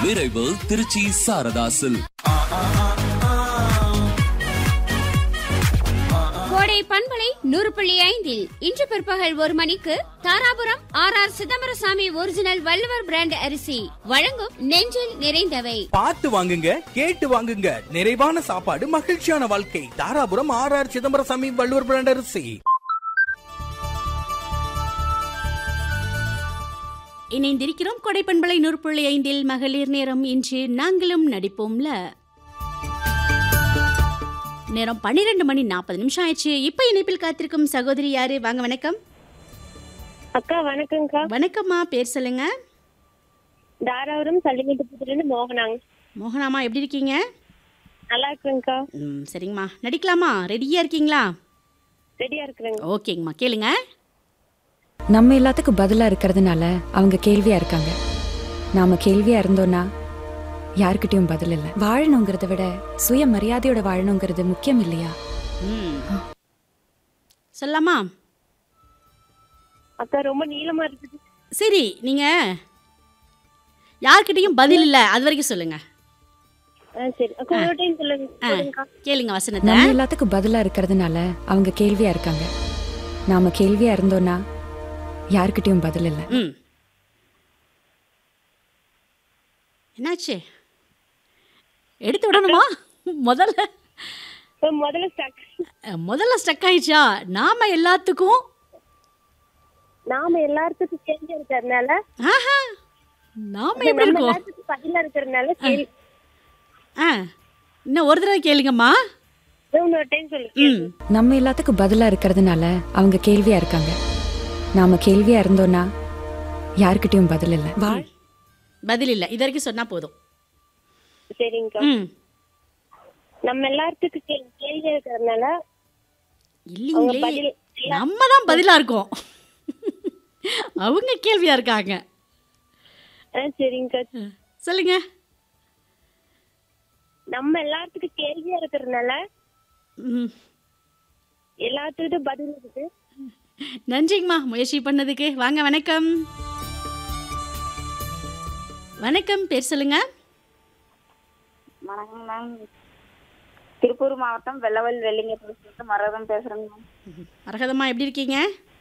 விரைவு திருச்சி சாரதாசில் கோடை பண்பலை நூறு புள்ளி ஐந்தில் இன்று பிற்பகல் ஒரு மணிக்கு Dharapuram R R Chidambarasami original Valluvar brand அரிசி வழங்கும் நெஞ்சில் நிறைந்தவை பார்த்து வாங்குங்க கேட்டு வாங்குங்க நிறைவான சாப்பாடு மகிழ்ச்சியான வாழ்க்கை Dharapuram R R Chidambarasami Valluvar brand அரிசி இணைந்திருக்கிறோம் கொடைப்பண்பலை நூறு புள்ளி ஐந்தில் மகளிர் நேரம் இன்று நாங்களும் நடிப்போம்ல நேரம் பன்னிரெண்டு மணி நாற்பது நிமிஷம் ஆயிடுச்சு இப்ப இணைப்பில் காத்திருக்கும் சகோதரி யாரு வாங்க வணக்கம் அக்கா வணக்கம்க்கா வணக்கம்மா பேர் சொல்லுங்க தாராபுரம் சல்லிமெட்டுப்புத்திலிருந்து மோகனாங்க மோகனாமா எப்படி இருக்கீங்க நல்லா இருக்குங்கக்கா ம் சரிங்கம்மா நடிக்கலாமா ரெடியா இருக்கீங்களா ரெடியா இருக்கிறேங்க ஓகேங்கம்மா கேளுங்க நம்ம எல்லாத்துக்கும் பதிலா இருக்கிறதுனால அவங்க கேள்வியா இருக்காங்க நாம கேள்வியா இருந்தோம்னா யாருக்கிட்டயும் பதில் இல்லை வாழணுங்கிறத விட சுய மரியாதையோட வாழணுங்கிறது முக்கியம் இல்லையா ம் சொல்லலாமா அக்கா ரொம்ப நீளமா இருக்குது சரி நீங்க யார்கிட்டயும் பதில் இல்ல அது வரைக்கும் சொல்லுங்க ஆ சரி அக்கா ஒரு டைம் சொல்லுங்க ஆ, சொல்லுங்கக்கா கேளுங்க வசனத்தை நம்ம எல்லாத்துக்கும் பதிலா இருக்கிறதுனால அவங்க கேள்வியா இருக்காங்க நாம கேள்வியா இருந்தோம்னா யாருக்கிட்டயும் பதில் இல்லை ம் என்னாச்சு எடுத்து விடணுமா முதல்ல இப்ப முதல்ல ஸ்டக் அஹ், முதல்ல ஸ்டக் ஆயிடுச்சா நாம எல்லாத்துக்கும் நாம எல்லாத்துக்கும் தெரிஞ்ச இருக்கிறதுனால ஆஹா நாம எப்படி நம்ம இருக்கோம் எல்லாத்துக்கும் பதிலா இருக்கிறதுனால சரி ஆ இன்னும் ஒரு தடவை கேளுங்கம்மா இன்னொரு டைம் சொல்லுங்க ம் நம்ம எல்லாத்துக்கும் பதிலா இருக்கிறதுனால அவங்க கேள்வியா இருக்காங்க நாம கேள்வியா இருந்தோம்னா யாருக்கிட்டயும் பதில் இல்லை வாழ் பதில் இல்லை இது வரைக்கும் சொன்னா போதும் சரிங்கக்கா ம் நம்ம எல்லாத்துக்கும் கே- கேள்வி இருக்கிறதுனால இல்லைங்களே பதில் நம்ம தான் பதிலா இருக்கோம் அவங்க கேள்வியா இருக்காங்க ஆ சரிங்கக்கா சொல்லுங்க நம்ம எல்லாத்துக்கும் கேள்வியா இருக்கிறதுனால ம் எல்லாத்துக்கிட்டும் பதில் இருக்குது நன்றிங்கம்மா முயற்சி பண்ணதுக்கு வாங்க வணக்கம் வணக்கம் பேர் சொல்லுங்க வணக்கம் மேம் திருப்பூர் மாவட்டம் வெள்ளவல் வெள்ளிங்கத்துல மரகதம் பேசுறேங்க மேம் மரகதம்மா எப்படி இருக்கீங்க